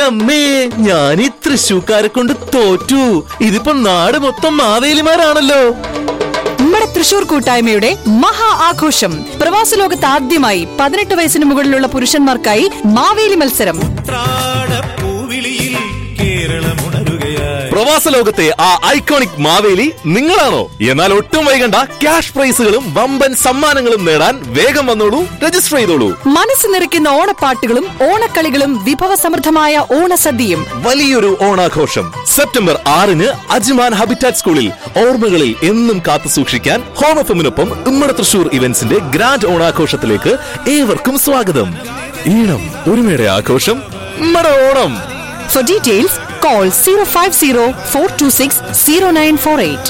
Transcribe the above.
എന്റമ്മേ ഞാൻ ഈ തൃശൂക്കാരെ കൊണ്ട് തോറ്റു ഇതിപ്പോ നാട് മൊത്തം മാവേലിമാരാണല്ലോ നമ്മുടെ തൃശൂർ കൂട്ടായ്മയുടെ മഹാ ആഘോഷം പ്രവാസ ലോകത്ത് ആദ്യമായി പതിനെട്ട് വയസ്സിന് മുകളിലുള്ള പുരുഷന്മാർക്കായി മാവേലി മത്സരം പൂവിളിയിൽ കേരളമുണരുകയായി പ്രവാസ ലോകത്തെ ആ ഐക്കോണിക് മാവേലി നിങ്ങളാണോ എന്നാൽ ഒട്ടും വൈകണ്ട ക്യാഷ് പ്രൈസുകളും വമ്പൻ സമ്മാനങ്ങളും നേടാൻ വേഗം വന്നോളൂ രജിസ്റ്റർ ചെയ്തോളൂ മനസ്സ് നിറയ്ക്കുന്ന ഓണപ്പാട്ടുകളും ഓണക്കളികളും വിഭവസമൃദ്ധമായ ഓണസദ്യയും വലിയൊരു ഓണാഘോഷം സെപ്റ്റംബർ ആറിന് അജ്മാൻ ഹാബിറ്റാറ്റ് സ്കൂളിൽ ഓർമ്മകളിൽ എന്നും കാത്തു സൂക്ഷിക്കാൻ ഹോം എഫമിനൊപ്പം ഉമ്മറ തൃശൂർ ഇവന്റ്സിന്റെ ഗ്രാൻഡ് ഓണാഘോഷത്തിലേക്ക് ഏവർക്കും സ്വാഗതം ഈണം ഒരുമയുടെ ആഘോഷം ഉമ്മടെ Onam for details call zero five zero four two six zero nine four eight